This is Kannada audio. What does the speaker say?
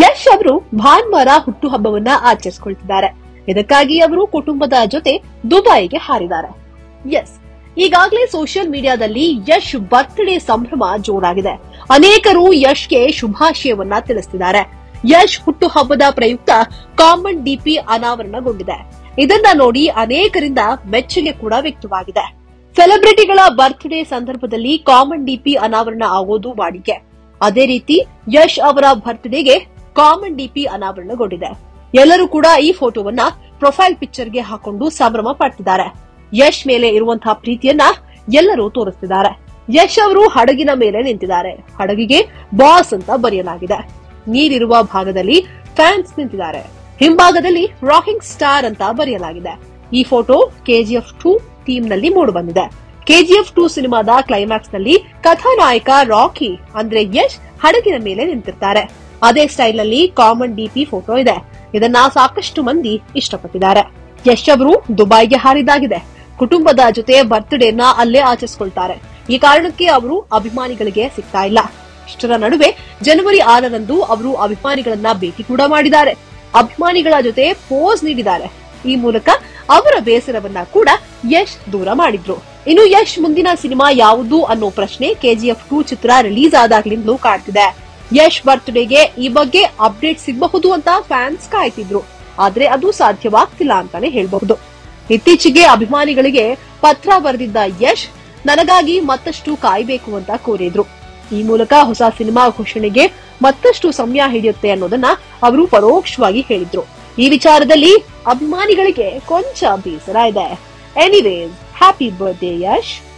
ಯಶ್ ಅವರು ಭಾನುವಾರ ಹುಟ್ಟುಹಬ್ಬವನ್ನ ಆಚರಿಸಿಕೊಳ್ತಿದ್ದಾರೆ ಇದಕ್ಕಾಗಿ ಅವರು ಕುಟುಂಬದ ಜೊತೆ ದುಬೈಗೆ ಹಾರಿದ್ದಾರೆ ಎಸ್ ಈಗಾಗಲೇ ಸೋಷಿಯಲ್ ಮೀಡಿಯಾದಲ್ಲಿ ಯಶ್ ಬರ್ತ್ಡೇ ಸಂಭ್ರಮ ಜೋರಾಗಿದೆ ಅನೇಕರು ಯಶ್ಗೆ ಶುಭಾಶಯವನ್ನ ತಿಳಿಸಿದ್ದಾರೆ ಯಶ್ ಹುಟ್ಟುಹಬ್ಬದ ಪ್ರಯುಕ್ತ ಕಾಮನ್ ಡಿಪಿ ಅನಾವರಣಗೊಂಡಿದೆ ಇದನ್ನ ನೋಡಿ ಅನೇಕರಿಂದ ಮೆಚ್ಚುಗೆ ಕೂಡ ವ್ಯಕ್ತವಾಗಿದೆ ಸೆಲೆಬ್ರಿಟಿಗಳ ಬರ್ತ್ಡೇ ಸಂದರ್ಭದಲ್ಲಿ ಕಾಮನ್ ಡಿಪಿ ಅನಾವರಣ ಆಗೋದು ವಾಡಿಕೆ ಅದೇ ರೀತಿ ಯಶ್ ಅವರ ಬರ್ತ್ಡೇಗೆ ಕಾಮನ್ ಡಿಪಿ ಅನಾವರಣಗೊಂಡಿದೆ ಎಲ್ಲರೂ ಕೂಡ ಈ ಫೋಟೋವನ್ನ ಪ್ರೊಫೈಲ್ ಪಿಕ್ಚರ್ಗೆ ಹಾಕೊಂಡು ಸಂಭ್ರಮ ಪಡ್ತಿದ್ದಾರೆ ಯಶ್ ಮೇಲೆ ಇರುವಂತಹ ಪ್ರೀತಿಯನ್ನ ಎಲ್ಲರೂ ತೋರಿಸ್ತಿದ್ದಾರೆ ಯಶ್ ಅವರು ಹಡಗಿನ ಮೇಲೆ ನಿಂತಿದ್ದಾರೆ ಹಡಗಿಗೆ ಬಾಸ್ ಅಂತ ಬರೆಯಲಾಗಿದೆ ನೀರಿರುವ ಭಾಗದಲ್ಲಿ ಫ್ಯಾನ್ಸ್ ನಿಂತಿದ್ದಾರೆ ಹಿಂಭಾಗದಲ್ಲಿ ರಾಕಿಂಗ್ ಸ್ಟಾರ್ ಅಂತ ಬರೆಯಲಾಗಿದೆ ಈ ಫೋಟೋ ಕೆಜಿಎಫ್ ಟೂ ಟೀಮ್ ನಲ್ಲಿ ಮೂಡಿಬಂದಿದೆ ಕೆಜಿಎಫ್ ಟೂ ಸಿನಿಮಾದ ಕ್ಲೈಮ್ಯಾಕ್ಸ್ ನಲ್ಲಿ ಕಥಾನಾಯಕ ರಾಕಿ ಅಂದ್ರೆ ಯಶ್ ಹಡಗಿನ ಮೇಲೆ ನಿಂತಿರ್ತಾರೆ ಅದೇ ಸ್ಟೈಲ್ ನಲ್ಲಿ ಕಾಮನ್ ಡಿಪಿ ಫೋಟೋ ಇದೆ ಇದನ್ನ ಸಾಕಷ್ಟು ಮಂದಿ ಇಷ್ಟಪಟ್ಟಿದ್ದಾರೆ ಯಶ್ ಅವರು ದುಬೈಗೆ ಹಾರಿದಾಗಿದೆ ಕುಟುಂಬದ ಜೊತೆ ಬರ್ತ್ಡೇನ ಅಲ್ಲೇ ಆಚರಿಸಿಕೊಳ್ತಾರೆ ಈ ಕಾರಣಕ್ಕೆ ಅವರು ಅಭಿಮಾನಿಗಳಿಗೆ ಸಿಗ್ತಾ ಇಲ್ಲ ಇಷ್ಟರ ನಡುವೆ ಜನವರಿ ಆರರಂದು ಅವರು ಅಭಿಮಾನಿಗಳನ್ನ ಭೇಟಿ ಕೂಡ ಮಾಡಿದ್ದಾರೆ ಅಭಿಮಾನಿಗಳ ಜೊತೆ ಪೋಸ್ ನೀಡಿದ್ದಾರೆ ಈ ಮೂಲಕ ಅವರ ಬೇಸರವನ್ನ ಕೂಡ ಯಶ್ ದೂರ ಮಾಡಿದ್ರು ಇನ್ನು ಯಶ್ ಮುಂದಿನ ಸಿನಿಮಾ ಯಾವುದು ಅನ್ನೋ ಪ್ರಶ್ನೆ ಕೆಜಿಎಫ್ ಟೂ ಚಿತ್ರ ರಿಲೀಸ್ ಆದಾಗ್ಲಿಂದಲೂ ಕಾಡ್ತಿದೆ ಯಶ್ ಬರ್ತ್ಡೇಗೆ ಈ ಬಗ್ಗೆ ಅಪ್ಡೇಟ್ ಸಿಗಬಹುದು ಅಂತ ಫ್ಯಾನ್ಸ್ ಕಾಯ್ತಿದ್ರು ಆದ್ರೆ ಅದು ಸಾಧ್ಯವಾಗ್ತಿಲ್ಲ ಅಂತಾನೆ ಹೇಳ್ಬಹುದು ಇತ್ತೀಚೆಗೆ ಅಭಿಮಾನಿಗಳಿಗೆ ಪತ್ರ ಬರೆದಿದ್ದ ಯಶ್ ನನಗಾಗಿ ಮತ್ತಷ್ಟು ಕಾಯ್ಬೇಕು ಅಂತ ಕೋರಿದ್ರು ಈ ಮೂಲಕ ಹೊಸ ಸಿನಿಮಾ ಘೋಷಣೆಗೆ ಮತ್ತಷ್ಟು ಸಮಯ ಹಿಡಿಯುತ್ತೆ ಅನ್ನೋದನ್ನ ಅವರು ಪರೋಕ್ಷವಾಗಿ ಹೇಳಿದ್ರು ಈ ವಿಚಾರದಲ್ಲಿ ಅಭಿಮಾನಿಗಳಿಗೆ ಕೊಂಚ ಬೇಸರ ಇದೆ ಎನಿವೇಸ್ ಹ್ಯಾಪಿ ಬರ್ತ್ಡೇ ಯಶ್